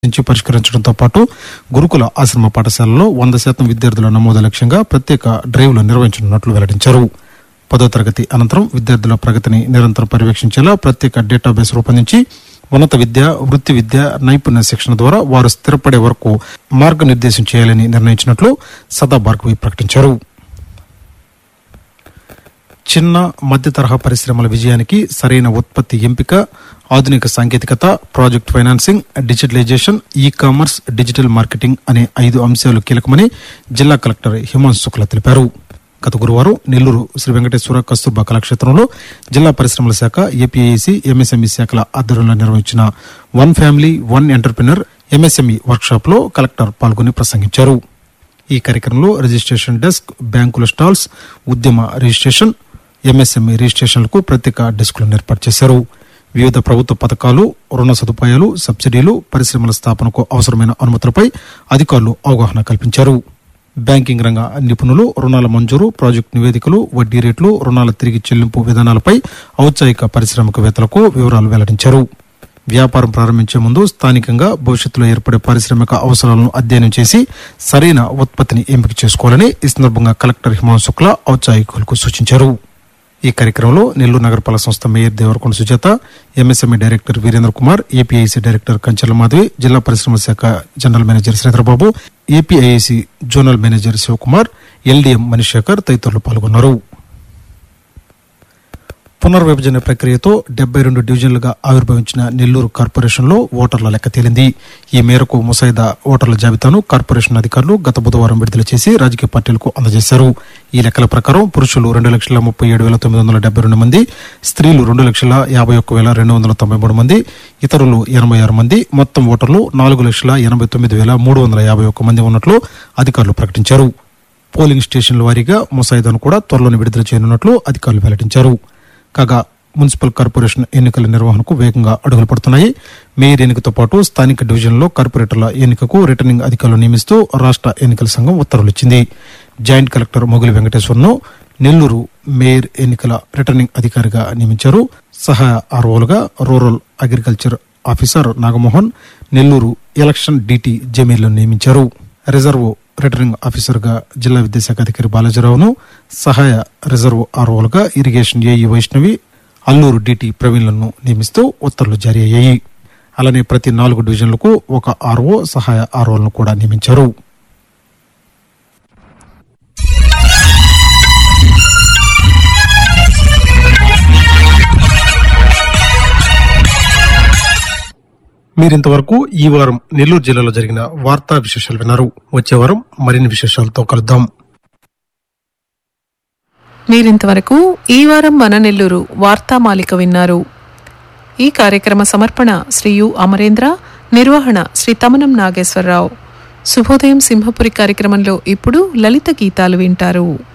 నుంచి పరిష్కరించడంతో పాటు గురుకుల ఆశ్రమ పాఠశాలలో వంద శాతం విద్యార్థుల నమోదు లక్ష్యంగా ప్రత్యేక డ్రైవ్లు నిర్వహించనున్నట్లు వెల్లడించారు పదో తరగతి అనంతరం విద్యార్థుల ప్రగతిని నిరంతరం పర్యవేక్షించేలా ప్రత్యేక డేటాబేస్ రూపొందించి ఉన్నత విద్య వృత్తి విద్య నైపుణ్య శిక్షణ ద్వారా వారు స్థిరపడే వరకు మార్గనిర్దేశం చేయాలని నిర్ణయించినట్లు సదా భార్గవి ప్రకటించారు చిన్న మధ్య తరహా పరిశ్రమల విజయానికి సరైన ఉత్పత్తి ఎంపిక ఆధునిక సాంకేతికత project financing digitalization e commerce digital marketing అనే ఐదు అంశాలు కీలకమని జిల్లా కలెక్టర్ హిమాంశు శుక్ల తెలిపారు గత గురువారం నెల్లూరు శ్రీ వెంకటేశ్వర కస్తూర్బా కళాక్షేత్రంలో జిల్లా పరిశ్రమల శాఖ ఏపీఐసి ఎంఎస్ఎంఈ శాఖల ఆధ్వర్యంలో నిర్వహించిన one family one entrepreneur MSME workshop లో కలెక్టర్ పాల్గొని ప్రసంగించారు ఈ కార్యక్రమంలో రిజిస్ట్రేషన్ డెస్క్ బ్యాంకుల స్టాల్స్ ఉద్యమ రిజిస్ట్రేషన్ ఎంఎస్ఎంఈ రిజిస్ట్రేషన్లకు ప్రత్యేక డెస్కులను ఏర్పాటు చేశారు వివిధ ప్రభుత్వ పథకాలు రుణ సదుపాయాలు సబ్సిడీలు పరిశ్రమల స్థాపనకు అవసరమైన అనుమతులపై అధికారులు అవగాహన కల్పించారు బ్యాంకింగ్ రంగ నిపుణులు రుణాల మంజూరు ప్రాజెక్టు నివేదికలు వడ్డీ రేట్లు రుణాల తిరిగి చెల్లింపు విధానాలపై ఔత్సాహిక పారిశ్రామికవేత్తలకు వివరాలు వెల్లడించారు వ్యాపారం ప్రారంభించే ముందు స్థానికంగా భవిష్యత్తులో ఏర్పడే పారిశ్రామిక అవసరాలను అధ్యయనం చేసి సరైన ఉత్పత్తిని ఎంపిక చేసుకోవాలని ఈ సందర్భంగా కలెక్టర్ హిమాంశు శుక్ల ఔత్సాహికులకు సూచించారు ఈ కార్యక్రమంలో నెల్లూరు నగరపాలక సంస్థ mayor Devarakonda Sujatha MSME director Veerendra Kumar APIIC director Kanchela Madhavi జిల్లా పరిశ్రమల శాఖ general manager Sridharababu APIIC zonal manager Sivakumar LDM Manisekhar తదితరులు పాల్గొన్నారు పునర్విభజన ప్రక్రియతో డెబ్బై రెండు డివిజన్లుగా ఆవిర్భవించిన నెల్లూరు కార్పొరేషన్లో ఓటర్ల లెక్క తేలింది ఈ మేరకు ముసాయిదా ఓటర్ల జాబితాను కార్పొరేషన్ అధికారులు గత బుధవారం విడుదల చేసి రాజకీయ పార్టీలకు అందజేశారు ఈ లెక్కల ప్రకారం పురుషులు రెండు లక్షల ముప్పై ఏడు వేల తొమ్మిది వందల డెబ్బై రెండు మంది స్త్రీలు రెండు లక్షల యాభై ఒక్క వేల రెండు వందల తొంభై మూడు మంది ఇతరులు ఎనభై ఆరు మంది మొత్తం ఓటర్లు నాలుగు లక్షల ఎనభై తొమ్మిది వేల మూడు వందల యాభై ఒక్క మంది ఉన్నట్లు అధికారులు ప్రకటించారు పోలింగ్ స్టేషన్ల వారీగా ముసాయిదాను కూడా త్వరలోనే విడుదల చేయనున్నట్లు అధికారులు వెల్లడించారు కాగా మున్సిపల్ కార్పొరేషన్ ఎన్నికల నిర్వహణకు వేగంగా అడుగులు పడుతున్నాయి మేయర్ ఎన్నికతో పాటు స్థానిక డివిజన్లో కార్పొరేటర్ల ఎన్నికకు రిటర్నింగ్ అధికారులు నియమిస్తూ రాష్ట్ర ఎన్నికల సంఘం ఉత్తర్వులు ఇచ్చింది జాయింట్ కలెక్టర్ మొగులి వెంకటేశ్వర్ను నెల్లూరు మేయర్ ఎన్నికల రిటర్నింగ్ అధికారిగా నియమించారు సహాయ ఆర్ఓలుగా rural agriculture officer Nagamohan Nellore election DT జమీర్లను నియమించారు రిజర్వ్ రిటర్నింగ్ ఆఫీసర్గా జిల్లా విద్యాశాఖ అధికారి బాలాజీరావును సహాయ రిజర్వ్ ఆర్ఓలుగా irrigation AE Vaishnavi Alluru DT ప్రవీణ్లను నియమిస్తూ ఉత్తర్వులు జారీ అయ్యాయి అలానే ప్రతి నాలుగు డివిజన్లకు ఒక ఆర్ఓ సహాయ ఆర్ఓలను కూడా నియమించారు మీరింతవరకు ఈ వారం నెల్లూరు జిల్లాలో జరిగిన వార్తా విశేషాలు విన్నారు వచ్చే వారం మరిన్ని విశేషాలతో కలుద్దాం మీరింతవరకు ఈ వారం మన నెల్లూరు వార్తామాలిక విన్నారు ఈ కార్యక్రమ సమర్పణ శ్రీ యు అమరేంద్ర నిర్వహణ శ్రీ తమనం నాగేశ్వరరావు శుభోదయం సింహపురి కార్యక్రమంలో ఇప్పుడు లలిత గీతాలు వింటారు